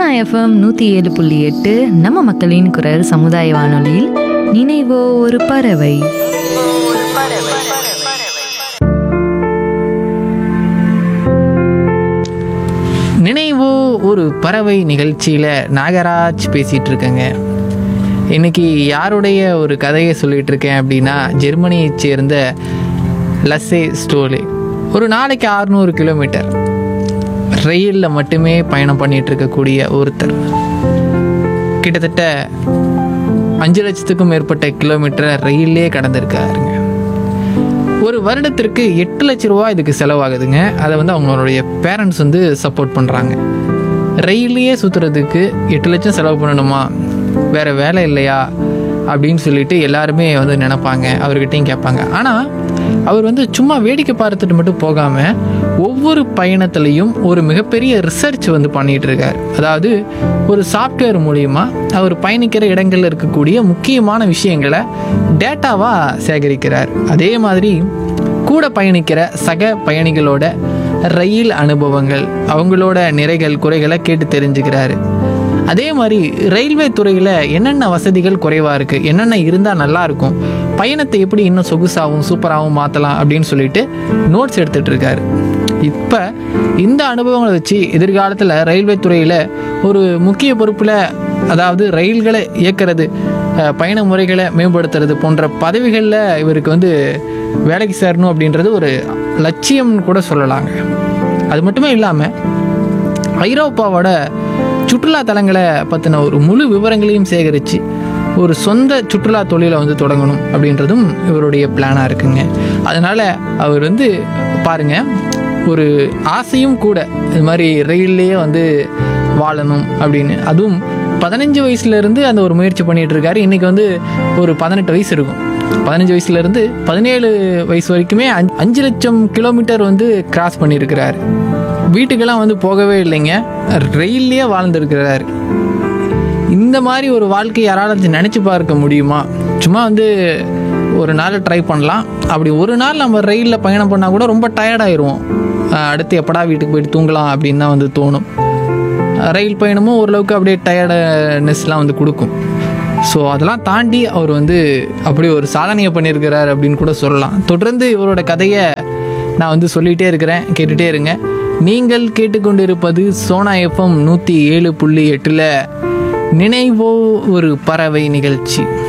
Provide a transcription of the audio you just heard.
FM நூற்றி ஏழு புள்ளி எட்டு நம்ம மக்களின் குரல் சமுதாய வானொலியில் நினைவோ ஒரு பறவை நினைவோ ஒரு பறவை நிகழ்ச்சியில் நாகராஜ் பேசிகிட்டு இருக்கேங்க இன்னைக்கு யாருடைய ஒரு கதையை சொல்லிட்டு இருக்கேன் அப்படின்னா ஜெர்மனியைச் சேர்ந்த லஸ்ஸே ஸ்டோலே ஒரு நாளைக்கு 600 கிலோமீட்டர் ரயிலில் மட்டுமே பயணம் பண்ணிட்டு இருக்கக்கூடிய ஒருத்தர் கிட்டத்தட்ட அஞ்சு லட்சத்துக்கும் மேற்பட்ட கிலோமீட்டரை ரயிலே கடந்திருக்காருங்க ஒரு வருடத்திற்கு எட்டு லட்ச ரூபா இதுக்கு செலவாகுதுங்க அதை வந்து அவங்களுடைய பேரண்ட்ஸ் வந்து சப்போர்ட் பண்ணுறாங்க ரயிலையே சுற்றுறதுக்கு எட்டு லட்சம் செலவு பண்ணணுமா வேறு வேலை இல்லையா அப்படின்னு சொல்லிட்டு எல்லாருமே வந்து நினைப்பாங்க அவர்கிட்டையும் கேட்பாங்க ஆனால் அவர் வந்து சும்மா வேடிக்கை பார்த்துட்டு மட்டும் போகாமல் ஒவ்வொரு பயணத்துலையும் ஒரு மிகப்பெரிய ரிசர்ச் வந்து பண்ணிகிட்டு இருக்கார் அதாவது ஒரு சாஃப்ட்வேர் மூலிமா அவர் பயணிக்கிற இடங்களில் இருக்கக்கூடிய முக்கியமான விஷயங்களை டேட்டாவாக சேகரிக்கிறார் அதே மாதிரி கூட பயணிக்கிற சக பயணிகளோட ரயில் அனுபவங்கள் அவங்களோட நிறைகள் குறைகளை கேட்டு தெரிஞ்சுக்கிறாரு அதே மாதிரி ரயில்வே துறையில் என்னென்ன வசதிகள் குறைவாக இருக்குது என்னென்ன இருந்தால் நல்லா இருக்கும் பயணத்தை எப்படி இன்னும் சொகுசாகவும் சூப்பராகவும் மாற்றலாம் அப்படின்னு சொல்லிட்டு நோட்ஸ் எடுத்துகிட்டு இருக்காரு இப்போ இந்த அனுபவங்களை வச்சு எதிர்காலத்தில் ரயில்வே துறையில் ஒரு முக்கிய பொறுப்பில் அதாவது ரயில்களை இயக்கிறது அஹ், பயண முறைகளை மேம்படுத்துறது போன்ற பதவிகளில் இவருக்கு வந்து வேலைக்கு சேரணும் அப்படின்றது ஒரு லட்சியம்னு கூட சொல்லலாங்க அது மட்டுமே இல்லாமல் ஐரோப்பாவோட சுற்றுலா தலங்களை பற்றின ஒரு முழு விவரங்களையும் சேகரித்து ஒரு சொந்த சுற்றுலா தொழிலை வந்து தொடங்கணும் அப்படின்றதும் இவருடைய பிளானாக இருக்குங்க அதனால் அவர் வந்து பாருங்க ஒரு ஆசையும் கூட இது மாதிரி ரயில்லையே வந்து வாழணும் அப்படின்னு அதுவும் பதினஞ்சு வயசுலேருந்து அந்த ஒரு முயற்சி பண்ணிட்டு இருக்காரு இன்றைக்கி வந்து ஒரு பதினெட்டு வயசு இருக்கும் பதினஞ்சு வயசுலேருந்து பதினேழு வயசு வரைக்குமே அஞ்சு அஞ்சு லட்சம் கிலோமீட்டர் வந்து கிராஸ் பண்ணியிருக்கிறார் வீட்டுக்கெல்லாம் வந்து போகவே இல்லைங்க ரயில்லையே வாழ்ந்துருக்கிறார் இந்த மாதிரி ஒரு வாழ்க்கை யாராலும் நினச்சி பார்க்க முடியுமா சும்மா வந்து ஒரு நாள் ட்ரை பண்ணலாம் அப்படி ஒரு நாள் நம்ம ரயிலில் பயணம் பண்ணால் கூட ரொம்ப டயர்டாயிருவோம் அடுத்து எப்படா வீட்டுக்கு போயிட்டு தூங்கலாம் அப்படின்னு தான் வந்து தோணும் ரயில் பயணமும் ஓரளவுக்கு அப்படியே டயர்டனஸ்லாம் வந்து கொடுக்கும் ஸோ அதெல்லாம் தாண்டி அவர் வந்து அப்படியே ஒரு சாதனையை பண்ணியிருக்கிறார் அப்படின்னு கூட சொல்லலாம் தொடர்ந்து இவரோட கதையை நான் வந்து சொல்லிகிட்டே இருக்கிறேன் கேட்டுகிட்டே இருங்க நீங்கள் கேட்டுக்கொண்டிருப்பது சோனா எஃப்எம் நூற்றி ஏழு புள்ளி எட்டில் நினைவோ ஒரு பறவை நிகழ்ச்சி